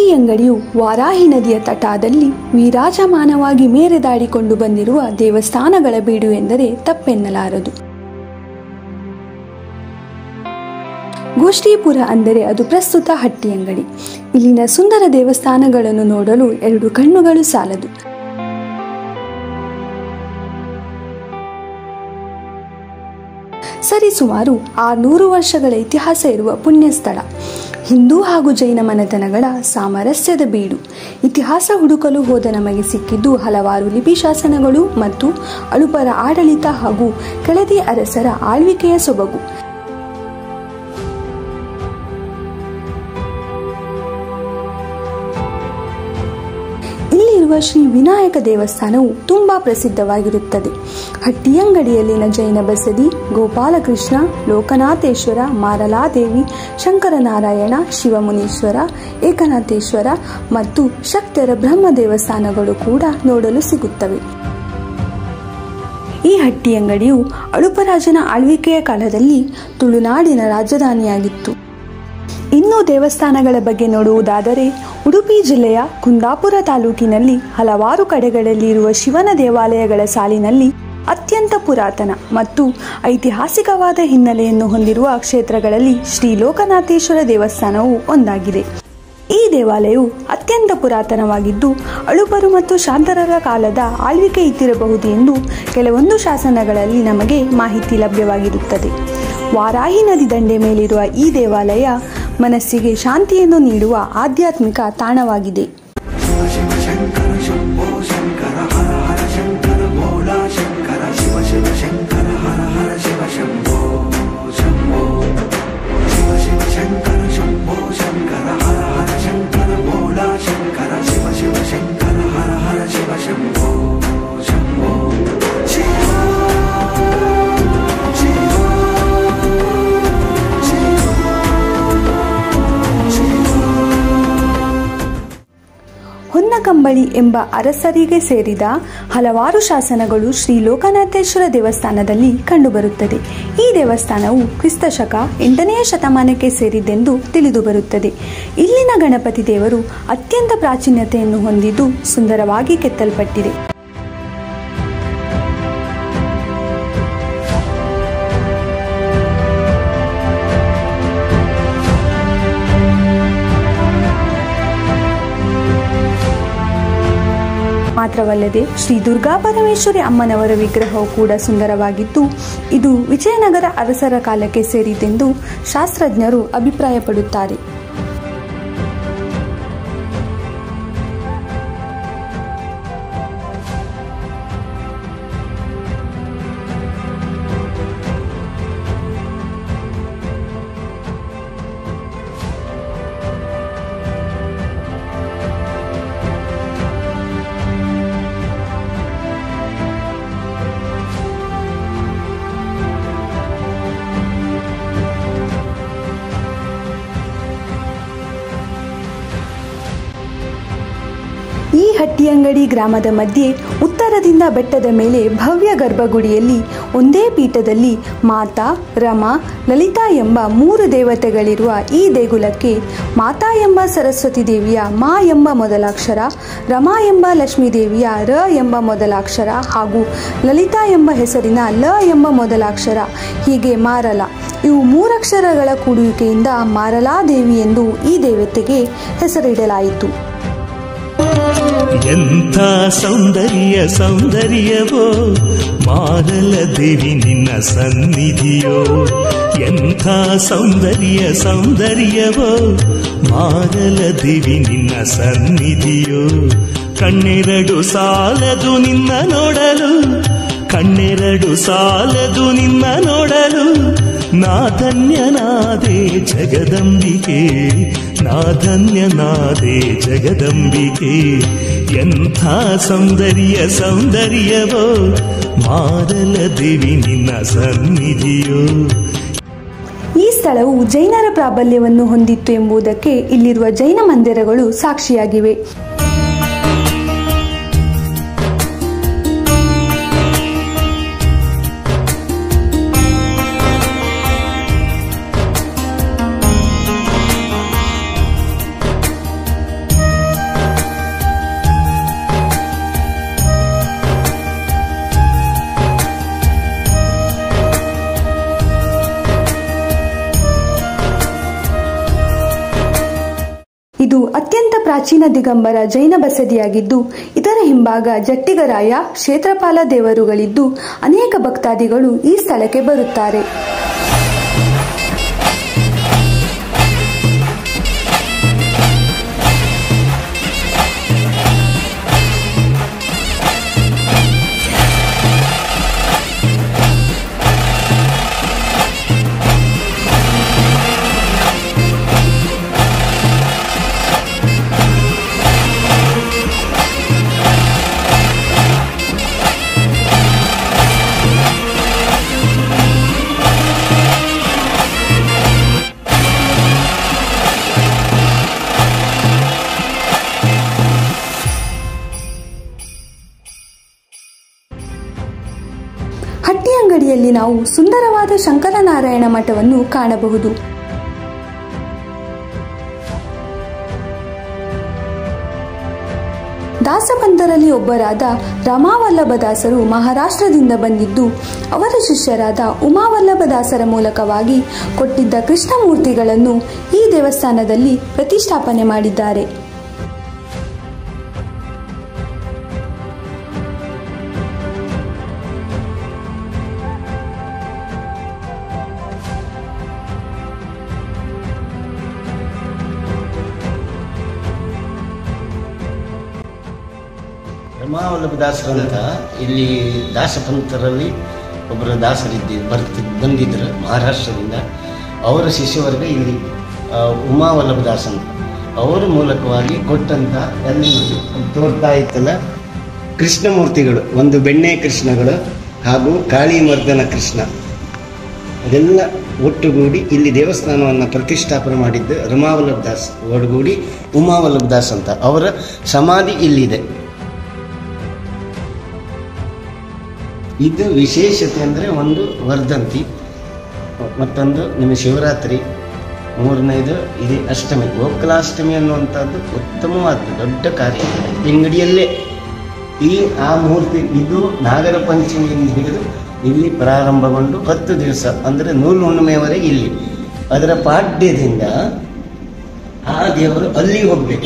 ಹಟ್ಟಿಯಂಗಡಿಯು ವಾರಾಹಿ ನದಿಯ ತಟಾದಲ್ಲಿ ವಿರಾಜಮಾನವಾಗಿ ಮೇರೆದಾಡಿಕೊಂಡು ಬಂದಿರುವ ದೇವಸ್ಥಾನಗಳ ಬೀಡು ಎಂದರೆ ತಪ್ಪೆನ್ನಲಾರದು ಗೋಷ್ಠೀಪುರ ಅಂದರೆ ಅದು ಪ್ರಸ್ತುತ ಹಟ್ಟಿಯಂಗಡಿ ಇಲ್ಲಿನ ಸುಂದರ ದೇವಸ್ಥಾನಗಳನ್ನು ನೋಡಲು ಎರಡು ಕಣ್ಣುಗಳು ಸಾಲದು ಸರಿಸುಮಾರು ಆರ್ನೂರು ವರ್ಷಗಳ ಇತಿಹಾಸ ಇರುವ ಪುಣ್ಯ ಸ್ಥಳ ಹಿಂದೂ ಹಾಗೂ ಜೈನ ಮನೆತನಗಳ ಸಾಮರಸ್ಯದ ಬೀಡು ಇತಿಹಾಸ ಹುಡುಕಲು ಹೋದ ನಮಗೆ ಸಿಕ್ಕಿದ್ದು ಹಲವಾರು ಲಿಪಿ ಶಾಸನಗಳು ಮತ್ತು ಅಳುಪರ ಆಡಳಿತ ಹಾಗೂ ಕೆಳದಿ ಅರಸರ ಆಳ್ವಿಕೆಯ ಸೊಬಗು ಇಲ್ಲಿರುವ ಶ್ರೀ ವಿನಾಯಕ ದೇವಸ್ಥಾನವು ತುಂಬಾ ಪ್ರಸಿದ್ಧವಾಗಿರುತ್ತದೆ ಹಟ್ಟಿಯಂಗಡಿಯಲ್ಲಿನ ಜೈನ ಬಸದಿ ಗೋಪಾಲಕೃಷ್ಣ ಲೋಕನಾಥೇಶ್ವರ ಮಾರಲಾದೇವಿ ಶಂಕರನಾರಾಯಣ ಶಿವಮುನೀಶ್ವರ ಏಕನಾಥೇಶ್ವರ ಮತ್ತು ಶಕ್ತರ ಬ್ರಹ್ಮ ದೇವಸ್ಥಾನಗಳು ಕೂಡ ನೋಡಲು ಸಿಗುತ್ತವೆ ಈ ಹಟ್ಟಿಯಂಗಡಿಯು ಅಳುಪರಾಜನ ಆಳ್ವಿಕೆಯ ಕಾಲದಲ್ಲಿ ತುಳುನಾಡಿನ ರಾಜಧಾನಿಯಾಗಿತ್ತು ಇನ್ನು ದೇವಸ್ಥಾನಗಳ ಬಗ್ಗೆ ನೋಡುವುದಾದರೆ ಉಡುಪಿ ಜಿಲ್ಲೆಯ ಕುಂದಾಪುರ ತಾಲೂಕಿನಲ್ಲಿ ಹಲವಾರು ಕಡೆಗಳಲ್ಲಿ ಇರುವ ಶಿವನ ದೇವಾಲಯಗಳ ಸಾಲಿನಲ್ಲಿ ಅತ್ಯಂತ ಪುರಾತನ ಮತ್ತು ಐತಿಹಾಸಿಕವಾದ ಹಿನ್ನೆಲೆಯನ್ನು ಹೊಂದಿರುವ ಕ್ಷೇತ್ರಗಳಲ್ಲಿ ಶ್ರೀ ಲೋಕನಾಥೇಶ್ವರ ದೇವಸ್ಥಾನವು ಒಂದಾಗಿದೆ ಈ ದೇವಾಲಯವು ಅತ್ಯಂತ ಪುರಾತನವಾಗಿದ್ದು ಅಳುಪರು ಮತ್ತು ಶಾಂತರರ ಕಾಲದ ಆಳ್ವಿಕೆ ಇದ್ದಿರಬಹುದು ಎಂದು ಕೆಲವೊಂದು ಶಾಸನಗಳಲ್ಲಿ ನಮಗೆ ಮಾಹಿತಿ ಲಭ್ಯವಾಗಿರುತ್ತದೆ ವಾರಾಹಿ ನದಿ ದಂಡೆ ಮೇಲಿರುವ ಈ ದೇವಾಲಯ ಮನಸ್ಸಿಗೆ ಶಾಂತಿಯನ್ನು ನೀಡುವ ಆಧ್ಯಾತ್ಮಿಕ ತಾಣವಾಗಿದೆ ಹೊನ್ನಕಂಬಳಿ ಎಂಬ ಅರಸರಿಗೆ ಸೇರಿದ ಹಲವಾರು ಶಾಸನಗಳು ಶ್ರೀ ಲೋಕನಾಥೇಶ್ವರ ದೇವಸ್ಥಾನದಲ್ಲಿ ಕಂಡುಬರುತ್ತದೆ ಈ ದೇವಸ್ಥಾನವು ಕ್ರಿಸ್ತಶಕ ಎಂಟನೆಯ ಶತಮಾನಕ್ಕೆ ಸೇರಿದ್ದೆಂದು ತಿಳಿದುಬರುತ್ತದೆ ಇಲ್ಲಿನ ಗಣಪತಿ ದೇವರು ಅತ್ಯಂತ ಪ್ರಾಚೀನತೆಯನ್ನು ಹೊಂದಿದ್ದು ಸುಂದರವಾಗಿ ಕೆತ್ತಲ್ಪಟ್ಟಿದೆ ಮಾತ್ರವಲ್ಲದೆ ಶ್ರೀ ದುರ್ಗಾ ಪರಮೇಶ್ವರಿ ಅಮ್ಮನವರ ವಿಗ್ರಹವು ಕೂಡ ಸುಂದರವಾಗಿದ್ದು ಇದು ವಿಜಯನಗರ ಅರಸರ ಕಾಲಕ್ಕೆ ಸೇರಿದೆಂದು ಶಾಸ್ತ್ರಜ್ಞರು ಅಭಿಪ್ರಾಯಪಡುತ್ತಾರೆ ಈ ಹಟ್ಟಿಯಂಗಡಿ ಗ್ರಾಮದ ಮಧ್ಯೆ ಉತ್ತರದಿಂದ ಬೆಟ್ಟದ ಮೇಲೆ ಭವ್ಯ ಗರ್ಭಗುಡಿಯಲ್ಲಿ ಒಂದೇ ಪೀಠದಲ್ಲಿ ಮಾತಾ ರಮ ಲಲಿತಾ ಎಂಬ ಮೂರು ದೇವತೆಗಳಿರುವ ಈ ದೇಗುಲಕ್ಕೆ ಮಾತಾ ಎಂಬ ಸರಸ್ವತಿ ದೇವಿಯ ಮಾ ಎಂಬ ಮೊದಲಾಕ್ಷರ ರಮಾ ಎಂಬ ಲಕ್ಷ್ಮೀ ದೇವಿಯ ರ ಎಂಬ ಮೊದಲಾಕ್ಷರ ಹಾಗೂ ಲಲಿತಾ ಎಂಬ ಹೆಸರಿನ ಲ ಎಂಬ ಮೊದಲಾಕ್ಷರ ಹೀಗೆ ಮಾರಲ ಇವು ಮೂರಕ್ಷರಗಳ ಕೂಡುವಿಕೆಯಿಂದ ಮಾರಲಾದೇವಿ ಎಂದು ಈ ದೇವತೆಗೆ ಹೆಸರಿಡಲಾಯಿತು ಎಂಥ ಸೌಂದರ್ಯ ಸೌಂದರ್ಯವೋ ಮಾರಲ ದೇವಿ ನಿನ್ನ ಸನ್ನಿಧಿಯೋ ಎಂಥ ಸೌಂದರ್ಯ ಸೌಂದರ್ಯವೋ ಮಾರಲ ದೇವಿ ನಿನ್ನ ಸನ್ನಿಧಿಯೋ ಕಣ್ಣೆರಡು ಸಾಲದು ನಿನ್ನ ನೋಡಲು ಕಣ್ಣೆರಡು ಸಾಲದು ನಿನ್ನ ನೋಡಲು ನಾಧನ್ಯನಾದೆ ಜಗದಂಬಿಕೆ ನಾಧನ್ಯನಾದೆ ಜಗದಂಬಿಕೆ ಎಂಥ ಸೌಂದರ್ಯ ಸೌಂದರ್ಯವೋ ಮಾರಲ ದೇವಿ ನಿನ್ನ ಸನ್ನಿಧಿಯೋ ಈ ಸ್ಥಳವು ಜೈನರ ಪ್ರಾಬಲ್ಯವನ್ನು ಹೊಂದಿತ್ತು ಎಂಬುದಕ್ಕೆ ಇಲ್ಲಿರುವ ಜೈನ ಮಂದಿರಗಳು ಸಾಕ್ಷಿಯಾಗಿವೆ ಪ್ರಾಚೀನ ದಿಗಂಬರ ಜೈನ ಬಸದಿಯಾಗಿದ್ದು ಇದರ ಹಿಂಭಾಗ ಜಟ್ಟಿಗರಾಯ ಕ್ಷೇತ್ರಪಾಲ ದೇವರುಗಳಿದ್ದು ಅನೇಕ ಭಕ್ತಾದಿಗಳು ಈ ಸ್ಥಳಕ್ಕೆ ಬರುತ್ತಾರೆ ಹಟ್ಟಿ ಅಂಗಡಿಯಲ್ಲಿ ನಾವು ಸುಂದರವಾದ ಶಂಕರನಾರಾಯಣ ಮಠವನ್ನು ಕಾಣಬಹುದು ದಾಸಬಂಧರಲ್ಲಿ ಒಬ್ಬರಾದ ರಮಾವಲ್ಲಭ ದಾಸರು ಮಹಾರಾಷ್ಟ್ರದಿಂದ ಬಂದಿದ್ದು ಅವರ ಶಿಷ್ಯರಾದ ಉಮಾವಲ್ಲಭ ದಾಸರ ಮೂಲಕವಾಗಿ ಕೊಟ್ಟಿದ್ದ ಕೃಷ್ಣಮೂರ್ತಿಗಳನ್ನು ಈ ದೇವಸ್ಥಾನದಲ್ಲಿ ಪ್ರತಿಷ್ಠಾಪನೆ ಮಾಡಿದ್ದಾರೆ ರಮಾವಲ್ಲಭ ದಾಸರು ಅಂತ ಇಲ್ಲಿ ದಾಸಪಂಥರಲ್ಲಿ ಒಬ್ಬರು ದಾಸರಿದ್ದ ಬರ್ತಿ ಬಂದಿದ್ದರು ಮಹಾರಾಷ್ಟ್ರದಿಂದ ಅವರ ಶಿಷ್ಯವರ್ಗ ಇಲ್ಲಿ ಆ, ಉಮಾವಲ್ಲಭ ದಾಸ್ ಅಂತ ಅವರ ಮೂಲಕವಾಗಿ ಕೊಟ್ಟಂತ ಅಲ್ಲಿ ತೋರ್ತಾ ಇತ್ತಲ್ಲ ಕೃಷ್ಣಮೂರ್ತಿಗಳು ಒಂದು ಬೆಣ್ಣೆ ಕೃಷ್ಣಗಳು ಹಾಗೂ ಕಾಳಿಮರ್ದನ ಕೃಷ್ಣ ಅದೆಲ್ಲ ಒಟ್ಟುಗೂಡಿ ಇಲ್ಲಿ ದೇವಸ್ಥಾನವನ್ನು ಪ್ರತಿಷ್ಠಾಪನೆ ಮಾಡಿದ್ದು ರಮಾವಲ್ಲಭ ದಾಸ್ ಒಡಗೂಡಿ ಉಮಾವಲ್ಲಭ ದಾಸ್ ಅಂತ ಅವರ ಸಮಾಧಿ ಇಲ್ಲಿದೆ ಇದು ವಿಶೇಷತೆ ಅಂದರೆ ಒಂದು ವರ್ಧಂತಿ ಮತ್ತೊಂದು ನಿಮ್ಮ ಶಿವರಾತ್ರಿ ಮೂರನೇದು ಇದು ಅಷ್ಟಮಿ ಗೋಕುಲಾಷ್ಟಮಿ ಅನ್ನುವಂಥದ್ದು ಉತ್ತಮವಾದ ದೊಡ್ಡ ಕಾರ್ಯ ಅಂಗಡಿಯಲ್ಲೇ ಈ ಆ ಮೂರ್ತಿ ಇದು ನಾಗರ ಪಂಚಮಿಯಿಂದ ಹಿಡಿದು ಇಲ್ಲಿ ಪ್ರಾರಂಭಗೊಂಡು ಹತ್ತು ದಿವಸ ಅಂದರೆ ನೂಲು ಹುಣ್ಣಿಮೆಯವರೆಗೆ ಇಲ್ಲಿ ಅದರ ಪಾಡ್ಯದಿಂದ ಆ ದೇವರು ಅಲ್ಲಿ ಹೋಗ್ಬೇಕು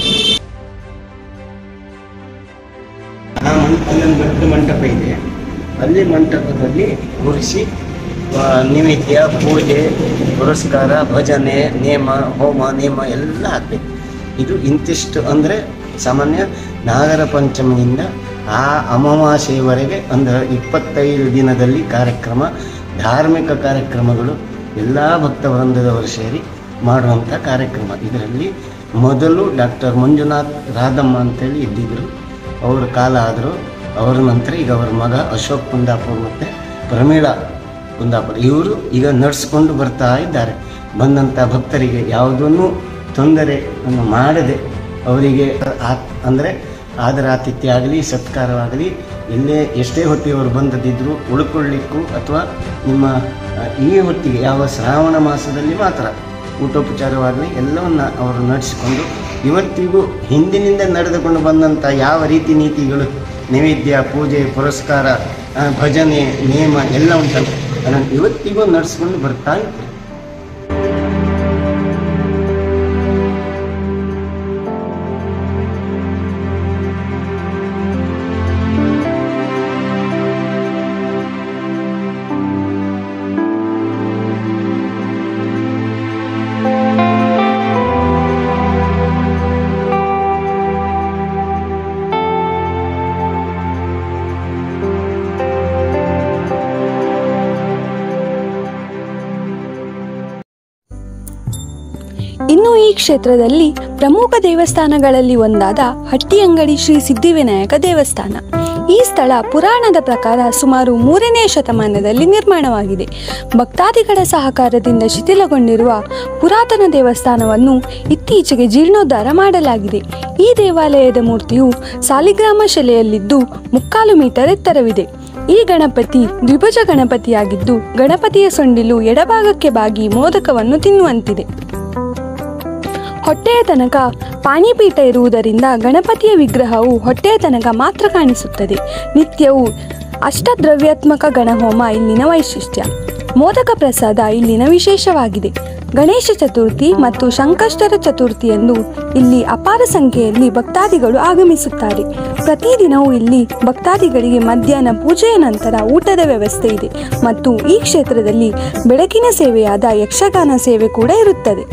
ಆ ಮಂ- ಅಲ್ಲೊಂದು ದೊಡ್ಡ ಮಂಟಪ ಇದೆ ಅಲ್ಲಿ ಮಂಟಪದಲ್ಲಿ ಕೂರಿಸಿ ಆ, ನೈವೇದ್ಯ ಪೂಜೆ ಪುರಸ್ಕಾರ ಭಜನೆ ನೇಮ ಹೋಮ ನೇಮ ಎಲ್ಲ ಹಾಕ್ಬೇಕು ಇದು ಇಂತಿಷ್ಟು ಅಂದರೆ ಸಾಮಾನ್ಯ ನಾಗರ ಪಂಚಮಿಯಿಂದ ಆ ಅಮಾವಾಸ್ಯೆಯವರೆಗೆ ಅಂದರೆ ಇಪ್ಪತ್ತೈದು ದಿನದಲ್ಲಿ ಕಾರ್ಯಕ್ರಮ ಧಾರ್ಮಿಕ ಕಾರ್ಯಕ್ರಮಗಳು ಎಲ್ಲ ಭಕ್ತವೃಂದದವರು ಸೇರಿ ಮಾಡುವಂಥ ಕಾರ್ಯಕ್ರಮ ಇದರಲ್ಲಿ ಮೊದಲು ಡಾಕ್ಟರ್ ಮಂಜುನಾಥ್ ರಾಧಮ್ಮ ಅಂತೇಳಿ ಇದ್ದಿದ್ದರು ಅವ್ರ ಕಾಲ ಆದರು ಅವರ ನಂತರ ಈಗ ಅವರ ಮಗ ಅಶೋಕ್ ಕುಂದಾಪುರ್ ಮತ್ತು ಪ್ರಮೀಳಾ ಕುಂದಾಪುರ ಇವರು ಈಗ ನಡೆಸ್ಕೊಂಡು ಬರ್ತಾ ಇದ್ದಾರೆ ಬಂದಂಥ ಭಕ್ತರಿಗೆ ಯಾವುದನ್ನು ತೊಂದರೆಯನ್ನು ಮಾಡದೆ ಅವರಿಗೆ ಆ- ಅಂದರೆ ಆದರ ಆತಿಥ್ಯ ಆಗಲಿ ಸತ್ಕಾರವಾಗಲಿ ಎಲ್ಲೇ ಎಷ್ಟೇ ಹೊತ್ತಿಗೆ ಬಂದದಿದ್ದರೂ ಉಳ್ಕೊಳ್ಳಿಕ್ಕೂ ಅಥವಾ ನಿಮ್ಮ ಆ, ಈ ಹೊತ್ತಿಗೆ ಯಾವ ಶ್ರಾವಣ ಮಾಸದಲ್ಲಿ ಮಾತ್ರ ಊಟೋಪಚಾರವಾಗಲಿ ಎಲ್ಲವನ್ನ ಅವರು ನಡೆಸಿಕೊಂಡು ಇವತ್ತಿಗೂ ಹಿಂದಿನಿಂದ ನಡೆದುಕೊಂಡು ಬಂದಂಥ ಯಾವ ರೀತಿ ನೀತಿಗಳು ನೈವೇದ್ಯ ಪೂಜೆ ಪುರಸ್ಕಾರ ಆ, ಭಜನೆ ನೇಮ ಎಲ್ಲ ಉಂಟಲ್ಲ ಅದನ್ನು ಇವತ್ತಿಗೂ ನಡೆಸ್ಕೊಂಡು ಬರ್ತಾ ಇದ್ದಾರೆ ಇನ್ನು ಈ ಕ್ಷೇತ್ರದಲ್ಲಿ ಪ್ರಮುಖ ದೇವಸ್ಥಾನಗಳಲ್ಲಿ ಒಂದಾದ ಹಟ್ಟಿಯಂಗಡಿ ಶ್ರೀ ಸಿದ್ಧಿವಿನಾಯಕ ದೇವಸ್ಥಾನ ಈ ಸ್ಥಳ ಪುರಾಣದ ಪ್ರಕಾರ ಸುಮಾರು ಮೂರನೇ ಶತಮಾನದಲ್ಲಿ ನಿರ್ಮಾಣವಾಗಿದೆ ಭಕ್ತಾದಿಗಳ ಸಹಕಾರದಿಂದ ಶಿಥಿಲಗೊಂಡಿರುವ ಪುರಾತನ ದೇವಸ್ಥಾನವನ್ನು ಇತ್ತೀಚೆಗೆ ಜೀರ್ಣೋದ್ಧಾರ ಮಾಡಲಾಗಿದೆ ಈ ದೇವಾಲಯದ ಮೂರ್ತಿಯು ಸಾಲಿಗ್ರಾಮ ಶಿಲೆಯಲ್ಲಿದ್ದು ಮುಕ್ಕಾಲು ಮೀಟರ್ ಎತ್ತರವಿದೆ ಈ ಗಣಪತಿ ದ್ವಿಭುಜ ಗಣಪತಿಯಾಗಿದ್ದು ಗಣಪತಿಯ ಸೊಂಡಿಲು ಎಡಭಾಗಕ್ಕೆ ಬಾಗಿ ಮೋದಕವನ್ನು ತಿನ್ನುವಂತಿದೆ ಹೊಟ್ಟೆಯ ತನಕ ಪಾಣಿಪೀಠ ಇರುವುದರಿಂದ ಗಣಪತಿಯ ವಿಗ್ರಹವು ಹೊಟ್ಟೆಯ ತನಕ ಮಾತ್ರ ಕಾಣಿಸುತ್ತದೆ ನಿತ್ಯವೂ ಅಷ್ಟದ್ರವ್ಯಾತ್ಮಕ ಗಣಹೋಮ ಇಲ್ಲಿನ ವೈಶಿಷ್ಟ್ಯ ಮೋದಕ ಪ್ರಸಾದ ಇಲ್ಲಿನ ವಿಶೇಷವಾಗಿದೆ ಗಣೇಶ ಚತುರ್ಥಿ ಮತ್ತು ಸಂಕಷ್ಟರ ಚತುರ್ಥಿಯಂದು ಇಲ್ಲಿ ಅಪಾರ ಸಂಖ್ಯೆಯಲ್ಲಿ ಭಕ್ತಾದಿಗಳು ಆಗಮಿಸುತ್ತಾರೆ ಪ್ರತಿದಿನವೂ ಇಲ್ಲಿ ಭಕ್ತಾದಿಗಳಿಗೆ ಮಧ್ಯಾಹ್ನ ಪೂಜೆಯ ನಂತರ ಊಟದ ವ್ಯವಸ್ಥೆ ಇದೆ ಮತ್ತು ಈ ಕ್ಷೇತ್ರದಲ್ಲಿ ಬೆಳಕಿನ ಸೇವೆಯಾದ ಯಕ್ಷಗಾನ ಸೇವೆ ಕೂಡ ಇರುತ್ತದೆ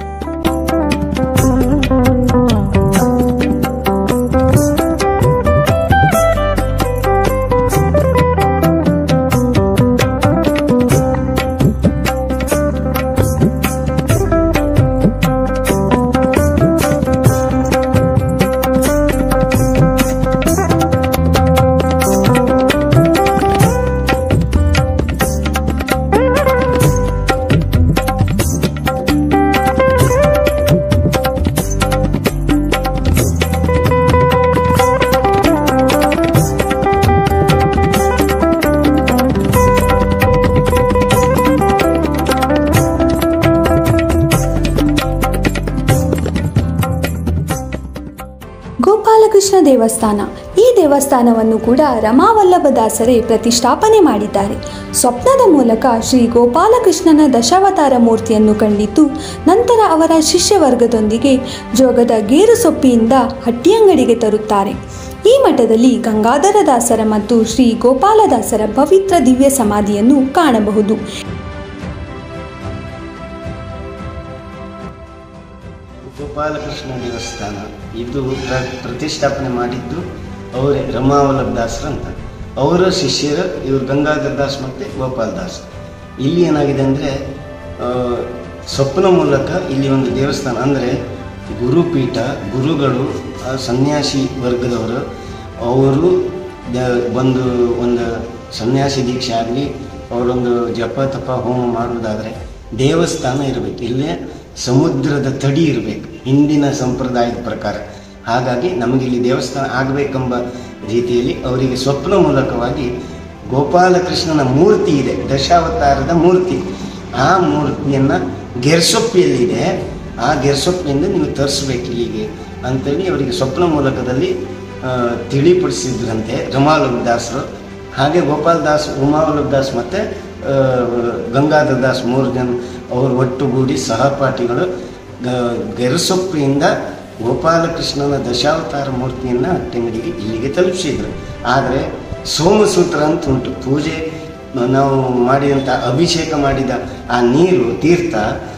ಗೋಪಾಲಕೃಷ್ಣ ದೇವಸ್ಥಾನ ಈ ದೇವಸ್ಥಾನವನ್ನು ಕೂಡ ರಮಾವಲ್ಲಭದಾಸರೇ ಪ್ರತಿಷ್ಠಾಪನೆ ಮಾಡಿದ್ದಾರೆ ಸ್ವಪ್ನದ ಮೂಲಕ ಶ್ರೀ ಗೋಪಾಲಕೃಷ್ಣನ ದಶಾವತಾರ ಮೂರ್ತಿಯನ್ನು ಕಂಡಿದ್ದು ನಂತರ ಅವರ ಶಿಷ್ಯವರ್ಗದೊಂದಿಗೆ ಜೋಗದ ಗೇರು ಸೊಪ್ಪಿಯಿಂದ ಹಟ್ಟಿಯಂಗಡಿಗೆ ತರುತ್ತಾರೆ ಈ ಮಠದಲ್ಲಿ ಗಂಗಾಧರ ದಾಸರ ಮತ್ತು ಶ್ರೀ ಗೋಪಾಲದಾಸರ ಪವಿತ್ರ ದಿವ್ಯ ಸಮಾಧಿಯನ್ನು ಕಾಣಬಹುದು ಗೋಪಾಲಕೃಷ್ಣ ದೇವಸ್ಥಾನ ಇದು ಪ್ರ ಪ್ರತಿಷ್ಠಾಪನೆ ಮಾಡಿದ್ದು ಅವರೇ ರಮಾವಲ್ಲಭ ದಾಸರು ಅಂತ ಅವರ ಶಿಷ್ಯರು ಇವರು ಗಂಗಾಧರ ದಾಸ್ ಮತ್ತು ಗೋಪಾಲ್ ದಾಸ್ ಇಲ್ಲಿ ಏನಾಗಿದೆ ಅಂದರೆ ಸ್ವಪ್ನ ಮೂಲಕ ಇಲ್ಲಿ ಒಂದು ದೇವಸ್ಥಾನ ಅಂದರೆ ಗುರುಪೀಠ ಗುರುಗಳು ಆ ಸನ್ಯಾಸಿ ವರ್ಗದವರು ಅವರು ದ- ಬಂದು ಒಂದು ಸನ್ಯಾಸಿ ದೀಕ್ಷೆ ಆಗಲಿ ಅವರೊಂದು ಜಪ ತಪ ಹೋಮ ಮಾಡುವುದಾದರೆ ದೇವಸ್ಥಾನ ಇರಬೇಕು ಇಲ್ಲೇ ಸಮುದ್ರದ ತಡಿ ಇರಬೇಕು ಹಿಂದಿನ ಸಂಪ್ರದಾಯದ ಪ್ರಕಾರ ಹಾಗಾಗಿ ನಮಗೆ ಇಲ್ಲಿ ದೇವಸ್ಥಾನ ಆಗಬೇಕೆಂಬ ರೀತಿಯಲ್ಲಿ ಅವರಿಗೆ ಸ್ವಪ್ನ ಮೂಲಕವಾಗಿ ಗೋಪಾಲಕೃಷ್ಣನ ಮೂರ್ತಿ ಇದೆ ದಶಾವತಾರದ ಮೂರ್ತಿ ಆ ಮೂರ್ತಿಯನ್ನು ಗೆರ್ಸೊಪ್ಪಿಯಲ್ಲಿದೆ ಆ ಗೆರ್ಸೊಪ್ಪಿನಿಂದ ನೀವು ತರಿಸ್ಬೇಕು ಇಲ್ಲಿಗೆ ಅಂತೇಳಿ ಅವರಿಗೆ ಸ್ವಪ್ನ ಮೂಲಕದಲ್ಲಿ ಆ, ತಿಳಿಪಡಿಸಿದ್ರಂತೆ ರಮಾವಲ್ಲಭ ದಾಸರು ಹಾಗೆ ಗೋಪಾಲ್ ದಾಸ್ ಉಮಾವಲ್ಲಭ ದಾಸ್ ಮತ್ತು ಗಂಗಾಧರ ದಾಸ್ ಮೂರು ಜನ ಅವರು ಒಟ್ಟುಗೂಡಿ ಸಹಪಾಠಿಗಳು ಗ- ಗೆರಸೊಪ್ಪಿಯಿಂದ ಗೋಪಾಲಕೃಷ್ಣನ ದಶಾವತಾರ ಮೂರ್ತಿಯನ್ನು ಅಟ್ಟಂಗಡಿಗೆ ಇಲ್ಲಿಗೆ ತಲುಪಿಸಿದ್ರು ಆದರೆ ಸೋಮಸೂತ್ರ ಅಂತ ಉಂಟು ಪೂಜೆ ನಾವು ಮಾಡಿದಂಥ ಅಭಿಷೇಕ ಮಾಡಿದ ಆ ನೀರು ತೀರ್ಥ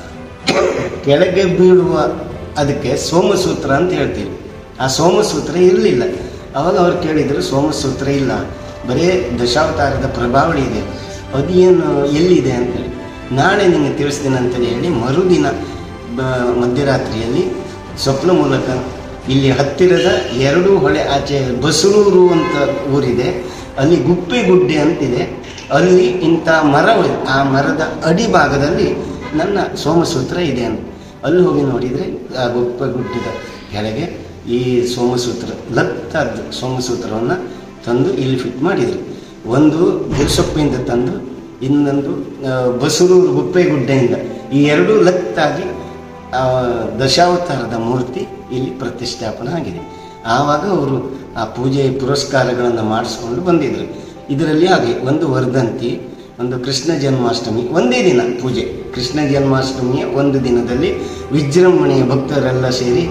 ಕೆಳಗೆ ಬೀಳುವ ಅದಕ್ಕೆ ಸೋಮಸೂತ್ರ ಅಂತ ಹೇಳ್ತೀವಿ ಆ ಸೋಮಸೂತ್ರ ಇರಲಿಲ್ಲ ಅವಾಗ ಅವ್ರು ಕೇಳಿದರು ಸೋಮಸೂತ್ರ ಇಲ್ಲ ಬರೇ ದಶಾವತಾರದ ಪ್ರಭಾವಳಿ ಇದೆ ಅದೇನು ಎಲ್ಲಿದೆ ಅಂತೇಳಿ ನಾಳೆ ನಿಮಗೆ ತಿಳಿಸ್ತೀನಿ ಅಂತೇಳಿ ಹೇಳಿ ಮರುದಿನ ಬ- ಮಧ್ಯರಾತ್ರಿಯಲ್ಲಿ ಸ್ವಪ್ನ ಮೂಲಕ ಇಲ್ಲಿ ಹತ್ತಿರದ ಎರಡು ಹೊಳೆ ಆಚೆ ಬಸರೂರು ಅಂತ ಊರಿದೆ ಅಲ್ಲಿ ಗುಪ್ಪೆಗುಡ್ಡೆ ಅಂತಿದೆ ಅಲ್ಲಿ ಇಂಥ ಮರವಿದೆ ಆ ಮರದ ಅಡಿಭಾಗದಲ್ಲಿ ನನ್ನ ಸೋಮಸೂತ್ರ ಇದೆ ಅಂತ ಅಲ್ಲಿ ಹೋಗಿ ನೋಡಿದರೆ ಆ ಗುಪ್ಪೆಗುಡ್ಡದ ಕೆಳಗೆ ಈ ಸೋಮಸೂತ್ರ ಲತ್ತಾದ ಸೋಮಸೂತ್ರವನ್ನು ತಂದು ಇಲ್ಲಿ ಫಿಟ್ ಮಾಡಿದರು ಒಂದು ಗುರುಸೊಪ್ಪಿಂದ ತಂದು ಇನ್ನೊಂದು ಆ, ಬಸರೂರು ಗುಪ್ಪೆಗುಡ್ಡೆಯಿಂದ ಈ ಎರಡೂ ಲತ್ತಾಗಿ ಆ ದಶಾವತಾರದ ಮೂರ್ತಿ ಇಲ್ಲಿ ಪ್ರತಿಷ್ಠಾಪನೆ ಆಗಿದೆ ಆವಾಗ ಅವರು ಆ ಪೂಜೆ ಪುರಸ್ಕಾರಗಳನ್ನು ಮಾಡಿಸ್ಕೊಂಡು ಬಂದಿದ್ರು ಇದರಲ್ಲಿ ಹಾಗೆ ಒಂದು ವರ್ಧಂತಿ ಒಂದು ಕೃಷ್ಣ ಜನ್ಮಾಷ್ಟಮಿ ಒಂದೇ ದಿನ ಪೂಜೆ ಕೃಷ್ಣ ಜನ್ಮಾಷ್ಟಮಿಯ ಒಂದು ದಿನದಲ್ಲಿ ವಿಜೃಂಭಣೆಯ ಭಕ್ತರೆಲ್ಲ ಸೇರಿ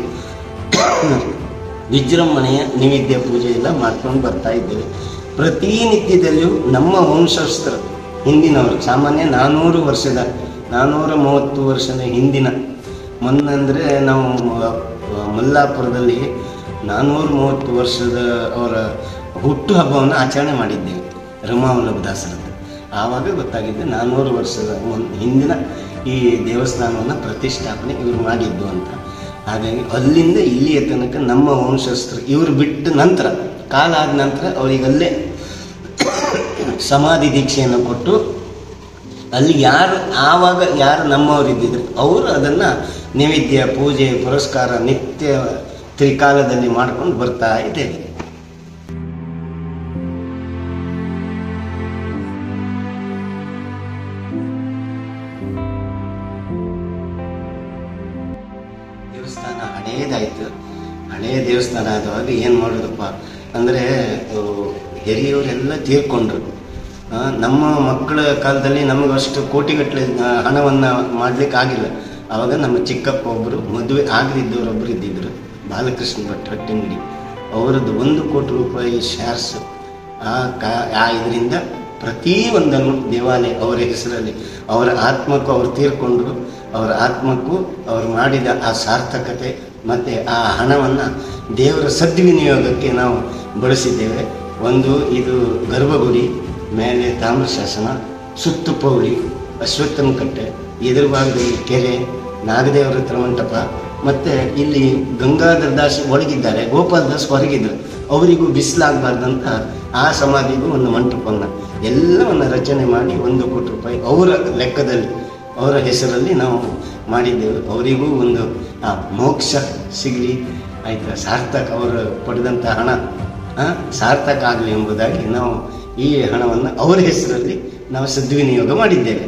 ವಿಜೃಂಭಣೆಯ ನೈವೇದ್ಯ ಪೂಜೆ ಎಲ್ಲ ಮಾಡ್ಕೊಂಡು ಬರ್ತಾ ಇದ್ದೇವೆ ಪ್ರತಿನಿತ್ಯದಲ್ಲಿಯೂ ನಮ್ಮ ವಂಶಸ್ಥರು ಹಿಂದಿನವರು ಸಾಮಾನ್ಯ ನಾನ್ನೂರು ವರ್ಷದ ನಾನ್ನೂರ ಮೂವತ್ತು ವರ್ಷದ ಹಿಂದಿನ ಮೊನ್ನೆಂದರೆ ನಾವು ಮ- ಮಲ್ಲಾಪುರದಲ್ಲಿ ನಾನ್ನೂರ ಮೂವತ್ತು ವರ್ಷದ ಅವರ ಹುಟ್ಟುಹಬ್ಬವನ್ನು ಆಚರಣೆ ಮಾಡಿದ್ದೇವೆ ರಮಾವಲ್ಲಭ ದಾಸರದ್ದು ಆವಾಗ ಗೊತ್ತಾಗಿದ್ದು ನಾನ್ನೂರು ವರ್ಷದ ಮುನ್- ಹಿಂದಿನ ಈ ದೇವಸ್ಥಾನವನ್ನು ಪ್ರತಿಷ್ಠಾಪನೆ ಇವರು ಮಾಡಿದ್ದು ಅಂತ ಹಾಗಾಗಿ ಅಲ್ಲಿಂದ ಇಲ್ಲಿಯ ತನಕ ನಮ್ಮ ವಂಶಸ್ಥರು ಇವರು ಬಿಟ್ಟ ನಂತರ ಕಾಲ ಆದ ನಂತರ ಅವರಿಗೆ ಅಲ್ಲೇ ಸಮಾಧಿ ದೀಕ್ಷೆಯನ್ನು ಕೊಟ್ಟು ಅಲ್ಲಿ ಯಾರು ಆವಾಗ ಯಾರು ನಮ್ಮವರಿದ್ದಿದ್ರು ಅವರು ಅದನ್ನು ನೈವೇದ್ಯ ಪೂಜೆ ಪುರಸ್ಕಾರ ನಿತ್ಯ ತ್ರಿಕಾಲದಲ್ಲಿ ಮಾಡ್ಕೊಂಡು ಬರ್ತಾ ಇದ್ದೇವೆ ದೇವಸ್ಥಾನ ಹಳೇದಾಯಿತು ಹಳೆಯ ದೇವಸ್ಥಾನ ಆದವಾಗ ಏನು ಮಾಡೋದಪ್ಪ ಅಂದರೆ ಹಿರಿಯವರೆಲ್ಲ ತೀರ್ಕೊಂಡ್ರು ಆ, ನಮ್ಮ ಮಕ್ಕಳ ಕಾಲದಲ್ಲಿ ನಮಗಷ್ಟು ಕೋಟಿಗಟ್ಟಲೆ ಹಣವನ್ನು ಮಾಡಲಿಕ್ಕೆ ಆಗಿಲ್ಲ ಆವಾಗ ನಮ್ಮ ಚಿಕ್ಕಪ್ಪ ಒಬ್ಬರು ಮದುವೆ ಆಗದಿದ್ದವರೊಬ್ಬರು ಇದ್ದಿದ್ದರು ಬಾಲಕೃಷ್ಣ ಭಟ್ ಹಟ್ಟಿಂಗಡಿ ಅವರದ್ದು ಒಂದು ಕೋಟಿ ರೂಪಾಯಿ ಶೇರ್ಸ್ ಆ ಕಾ ಆ ಇದರಿಂದ ಪ್ರತಿಯೊಂದನ್ನು ದೇವಾಲಯ ಅವರ ಹೆಸರಲ್ಲಿ ಅವರ ಆತ್ಮಕ್ಕೂ ಅವರು ತೀರ್ಕೊಂಡ್ರು ಅವರ ಆತ್ಮಕ್ಕೂ ಅವರು ಮಾಡಿದ ಆ ಸಾರ್ಥಕತೆ ಮತ್ತು ಆ ಹಣವನ್ನು ದೇವರ ಸದ್ವಿನಿಯೋಗಕ್ಕೆ ನಾವು ಬಳಸಿದ್ದೇವೆ ಒಂದು ಇದು ಗರ್ಭಗುಡಿ ಮೇಲೆ ತಾಮ್ರಶಾಸನ ಸುತ್ತು ಪೌಳಿ ಅಶ್ವತ್ಥನ ಕಟ್ಟೆ ಎದುರು ಭಾಗದಲ್ಲಿ ಕೆರೆ ನಾಗದೇವರ ಹತ್ರ ಮಂಟಪ ಮತ್ತು ಇಲ್ಲಿ ಗಂಗಾಧರ ದಾಸ್ ಒಳಗಿದ್ದಾರೆ ಗೋಪಾಲ್ ದಾಸ್ ಹೊರಗಿದ್ರು ಅವರಿಗೂ ಬಿಸಿಲಾಗಬಾರ್ದಂತ ಆ ಸಮಾಧಿಗೂ ಒಂದು ಮಂಟಪವನ್ನು ಎಲ್ಲವನ್ನು ರಚನೆ ಮಾಡಿ ಒಂದು ಕೋಟಿ ರೂಪಾಯಿ ಅವರ ಲೆಕ್ಕದಲ್ಲಿ ಅವರ ಹೆಸರಲ್ಲಿ ನಾವು ಮಾಡಿದ್ದೇವೆ ಅವರಿಗೂ ಒಂದು ಆ ಮೋಕ್ಷ ಸಿಗಲಿ ಆಯ್ತಾ ಸಾರ್ಥಕ ಅವರು ಪಡೆದಂಥ ಹಣ ಆ, ಸಾರ್ಥಕ ಆಗಲಿ ಎಂಬುದಾಗಿ ನಾವು ಈ ಹಣವನ್ನು ಅವರ ಹೆಸರಲ್ಲಿ ನಾವು ಸದ್ವಿನಿಯೋಗ ಮಾಡಿದ್ದೇವೆ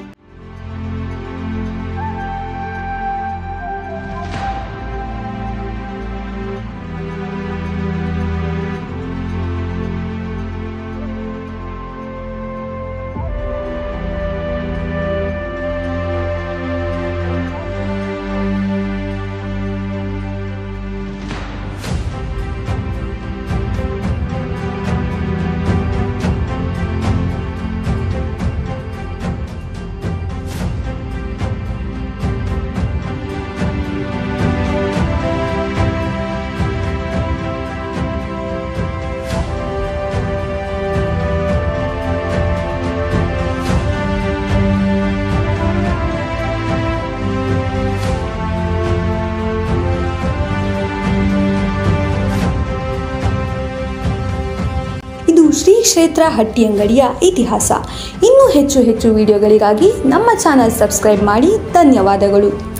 ಇದು ಶ್ರೀ ಕ್ಷೇತ್ರ ಹಟ್ಟಿಯಂಗಡಿಯ ಇತಿಹಾಸ ಇನ್ನೂ ಹೆಚ್ಚು ಹೆಚ್ಚು ವಿಡಿಯೋಗಳಿಗಾಗಿ ನಮ್ಮ ಚಾನಲ್ ಸಬ್ಸ್ಕ್ರೈಬ್ ಮಾಡಿ ಧನ್ಯವಾದಗಳು